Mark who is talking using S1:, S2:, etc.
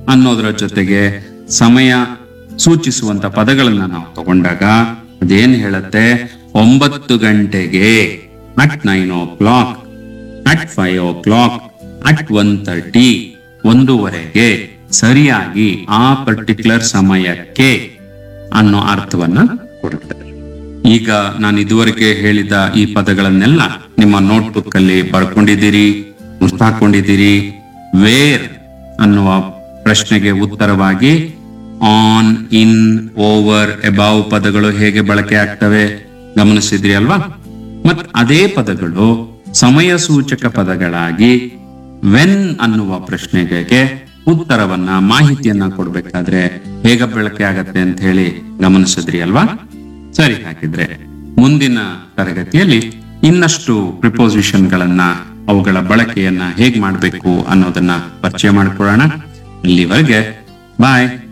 S1: ಅನ್ನೋದರ ಜೊತೆಗೆ ಸಮಯ ಸೂಚಿಸುವಂತ ಪದಗಳನ್ನ ನಾವು ತಗೊಂಡಾಗ ಅದೇನ್ ಹೇಳತ್ತೆ ಒಂಬತ್ತು ಗಂಟೆಗೆ at nine o'clock at five o'clock at one thirty ಒಂದೂವರೆಗೆ ಸರಿಯಾಗಿ ಆ ಪರ್ಟಿಕ್ಯುಲರ್ ಸಮಯಕ್ಕೆ ಅನ್ನೋ ಅರ್ಥವನ್ನ ಕೊಡುತ್ತೆ ಈಗ ನಾನು ಇದುವರೆಗೆ ಹೇಳಿದ ಈ ಪದಗಳನ್ನೆಲ್ಲ ನಿಮ್ಮ ನೋಟ್ಬುಕ್ ಅಲ್ಲಿ ಬರ್ಕೊಂಡಿದ್ದೀರಿ ಮುರ್ತಾಕೊಂಡಿದ್ದೀರಿ ವೇರ್ ಅನ್ನುವ ಪ್ರಶ್ನೆಗೆ ಉತ್ತರವಾಗಿ ಆನ್ ಇನ್ ಓವರ್ ಎಬಾವ್ ಪದಗಳು ಹೇಗೆ ಬಳಕೆ ಆಗ್ತವೆ ಗಮನಿಸಿದ್ರಿ ಅಲ್ವಾ ಮತ್ ಅದೇ ಪದಗಳು ಸಮಯ ಸೂಚಕ ಪದಗಳಾಗಿ ವೆನ್ ಅನ್ನುವ ಪ್ರಶ್ನೆಗೆ ಉತ್ತರವನ್ನ ಮಾಹಿತಿಯನ್ನ ಕೊಡ್ಬೇಕಾದ್ರೆ ಹೇಗ ಬಳಕೆ ಆಗತ್ತೆ ಅಂತ ಹೇಳಿ ಗಮನಿಸಿದ್ರಿ ಅಲ್ವಾ ಸರಿ ಹಾಗಿದ್ರೆ ಮುಂದಿನ ತರಗತಿಯಲ್ಲಿ ಇನ್ನಷ್ಟು ಪ್ರಿಪೋಸಿಷನ್ ಗಳನ್ನ ಅವುಗಳ ಬಳಕೆಯನ್ನ ಹೇಗ್ ಮಾಡ್ಬೇಕು ಅನ್ನೋದನ್ನ ಪರಿಚಯ ಮಾಡ್ಕೊಳ್ಳೋಣ ಇಲ್ಲಿವರೆಗೆ ಬಾಯ್